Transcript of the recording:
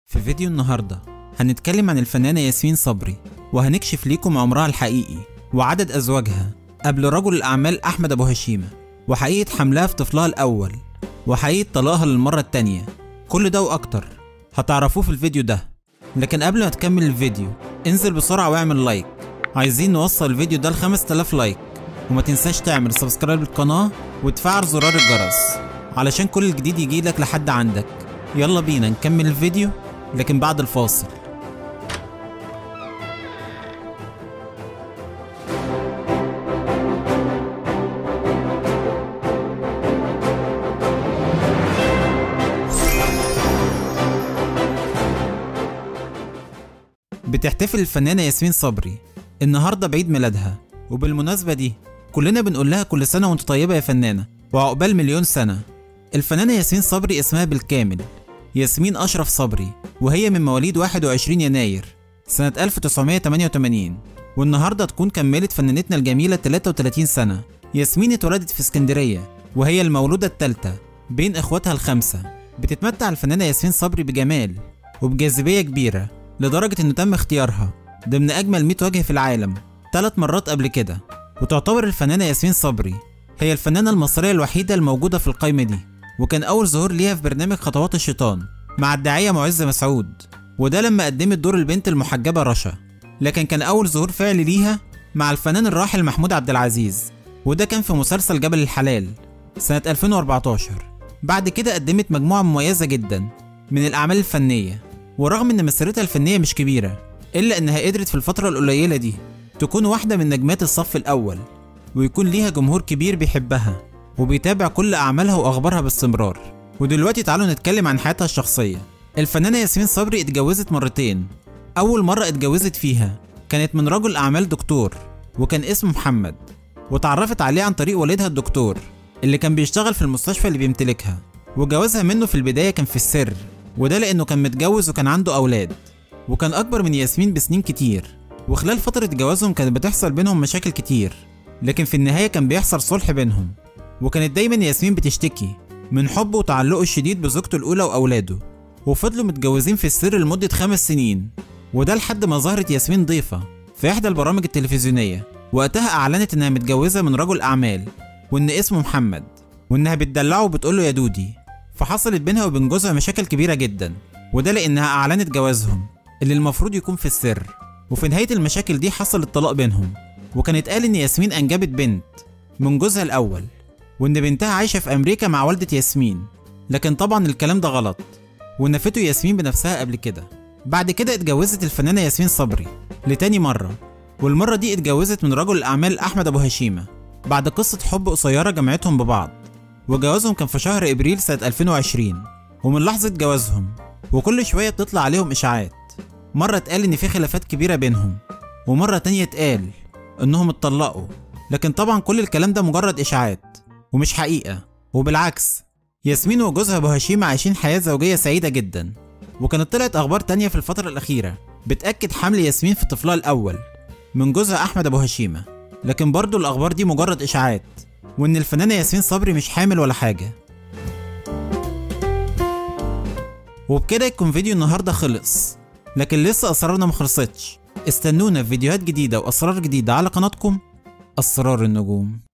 في فيديو النهاردة هنتكلم عن الفنانة ياسمين صبري وهنكشف ليكم عمرها الحقيقي وعدد أزواجها قبل رجل الأعمال أحمد أبو هشيمة وحقيقة حملها في طفلها الأول وحقيقة طلاقها للمرة التانية كل ده وأكتر هتعرفوه في الفيديو ده لكن قبل ما تكمل الفيديو انزل بسرعة واعمل لايك عايزين نوصل الفيديو ده ل 5000 لايك وما تنساش تعمل سبسكرايب للقناة وتفعل زرار الجرس علشان كل الجديد يجيلك لحد عندك يلا بينا نكمل الفيديو لكن بعد الفاصل بتحتفل الفنانة ياسمين صبري النهاردة بعيد ميلادها وبالمناسبة دي كلنا بنقول لها كل سنة وانت طيبة يا فنانة وعقبال مليون سنة الفنانة ياسمين صبري اسمها بالكامل ياسمين أشرف صبري وهي من مواليد 21 يناير سنة 1988 والنهاردة تكون كملت فنانتنا الجميلة 33 سنة ياسمين اتولدت في اسكندرية وهي المولودة الثالثة بين اخواتها الخمسة بتتمتع الفنانة ياسمين صبري بجمال وبجاذبية كبيرة لدرجة انه تم اختيارها ضمن اجمل 100 وجه في العالم ثلاث مرات قبل كده وتعتبر الفنانة ياسمين صبري هي الفنانة المصرية الوحيدة الموجودة في القائمة دي وكان أول ظهور ليها في برنامج خطوات الشيطان مع الداعية معز مسعود وده لما قدمت دور البنت المحجبة رشا لكن كان أول ظهور فعلي ليها مع الفنان الراحل محمود عبد العزيز وده كان في مسلسل جبل الحلال سنة 2014 بعد كده قدمت مجموعة مميزة جدا من الأعمال الفنية ورغم إن مسيرتها الفنية مش كبيرة إلا إنها قدرت في الفترة القليلة دي تكون واحدة من نجمات الصف الأول ويكون ليها جمهور كبير بيحبها وبيتابع كل أعمالها وأخبارها باستمرار ودلوقتي تعالوا نتكلم عن حياتها الشخصية الفنانة ياسمين صبري اتجوزت مرتين أول مرة اتجوزت فيها كانت من رجل أعمال دكتور وكان اسمه محمد وتعرفت عليه عن طريق والدها الدكتور اللي كان بيشتغل في المستشفى اللي بيمتلكها وجوازها منه في البداية كان في السر وده لأنه كان متجوز وكان عنده أولاد وكان أكبر من ياسمين بسنين كتير وخلال فترة جوازهم كانت بتحصل بينهم مشاكل كتير لكن في النهاية كان بيحصل صلح بينهم وكانت دايما ياسمين بتشتكي من حبه وتعلقه الشديد بزوجته الأولى وأولاده وفضلوا متجوزين في السر لمدة خمس سنين وده لحد ما ظهرت ياسمين ضيفة في إحدى البرامج التلفزيونية وقتها أعلنت إنها متجوزة من رجل أعمال وإن اسمه محمد وإنها بتدلعه وبتقوله يا دودي فحصلت بينها وبين جوزها مشاكل كبيرة جدا وده لأنها أعلنت جوازهم اللي المفروض يكون في السر وفي نهاية المشاكل دي حصل الطلاق بينهم وكانت قال إن ياسمين أنجبت بنت من جوزها الأول وإن بنتها عايشة في أمريكا مع والدة ياسمين لكن طبعا الكلام ده غلط ونفته ياسمين بنفسها قبل كده بعد كده اتجوزت الفنانة ياسمين صبري لتاني مرة والمرة دي اتجوزت من رجل الأعمال أحمد أبو هشيمة بعد قصة حب قصيرة جمعتهم ببعض وجوازهم كان في شهر إبريل سنة 2020 ومن لحظة جوازهم وكل شوية بتطلع عليهم إشاعات مرة اتقال إن في خلافات كبيرة بينهم ومرة تانية اتقال إنهم اتطلقوا لكن طبعا كل الكلام ده مجرد إشاعات ومش حقيقة وبالعكس ياسمين وجوزها أبو هشيمة عايشين حياة زوجية سعيدة جدا وكانت طلعت أخبار تانية في الفترة الأخيرة بتأكد حمل ياسمين في طفلها الأول من جوزها أحمد أبو هشيمة لكن برضو الأخبار دي مجرد إشاعات وإن الفنانة ياسمين صبري مش حامل ولا حاجة وبكده يكون فيديو النهاردة خلص لكن لسه أسرارنا مخلصتش استنونا في فيديوهات جديدة وأسرار جديدة على قناتكم أسرار النجوم